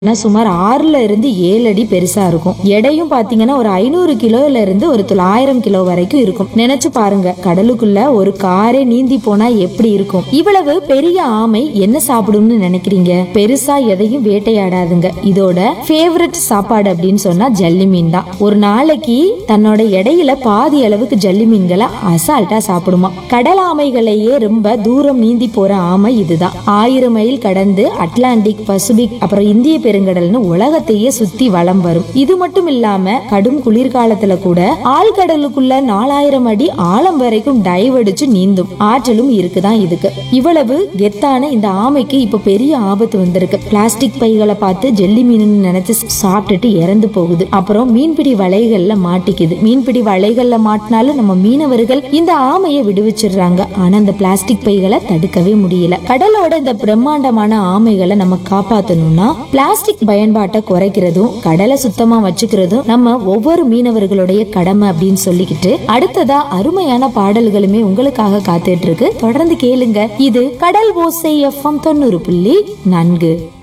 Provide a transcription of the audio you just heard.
ஆனா சுமார் ஆறுல இருந்து ஏழு அடி பெருசா இருக்கும் எடையும் பாத்தீங்கன்னா ஒரு ஐநூறு கிலோல இருந்து ஒரு தொள்ளாயிரம் கிலோ வரைக்கும் இருக்கும் நினைச்சு பாருங்க கடலுக்குள்ள ஒரு காரே நீந்தி போனா எப்படி இருக்கும் இவ்வளவு பெரிய ஆமை என்ன சாப்பிடும்னு நினைக்கிறீங்க பெருசா எதையும் வேட்டையாடாதுங்க இதோட ஃபேவரட் சாப்பாடு அப்படின்னு சொன்னா ஜல்லி மீன் தான் ஒரு நாளைக்கு தன்னோட எடையில பாதி அளவுக்கு ஜல்லி மீன்களை அசால்ட்டா சாப்பிடுமா கடல் ஆமைகளையே ரொம்ப தூரம் நீந்தி போற ஆமை இதுதான் ஆயிரம் மைல் கடந்து அட்லாண்டிக் பசிபிக் அப்புறம் இந்திய பெருங்கடல்னு உலகத்தையே சுத்தி வலம் வரும் இது மட்டும் இல்லாம கடும் குளிர்காலத்துல கூட ஆழ்கடலுக்குள்ள நாலாயிரம் அடி ஆழம் வரைக்கும் டைவ் அடிச்சு நீந்தும் ஆற்றலும் இருக்குதான் இதுக்கு இவ்வளவு கெத்தான இந்த ஆமைக்கு இப்ப பெரிய ஆபத்து வந்திருக்கு பிளாஸ்டிக் பைகளை பார்த்து ஜெல்லி மீன் நினைச்சு சாப்பிட்டுட்டு இறந்து போகுது அப்புறம் மீன்பிடி வலைகள்ல மாட்டிக்குது மீன்பிடி வலைகள்ல மாட்டினாலும் நம்ம மீனவர்கள் இந்த ஆமையை விடுவிச்சிடுறாங்க ஆனா இந்த பிளாஸ்டிக் பைகளை தடுக்கவே முடியல கடலோட இந்த பிரம்மாண்டமான ஆமைகளை நம்ம காப்பாத்தணும்னா பிளாஸ்டிக் பயன்பாட்டை குறைக்கிறதும் கடலை சுத்தமா வச்சுக்கிறதும் நம்ம ஒவ்வொரு மீனவர்களுடைய கடமை அப்படின்னு சொல்லிக்கிட்டு அடுத்ததா அருமையான பாடல்களுமே உங்களுக்காக காத்துட்டு இருக்கு தொடர்ந்து கேளுங்க இது கடல் ஓசை எஃப்எம் தொண்ணூறு புள்ளி நான்கு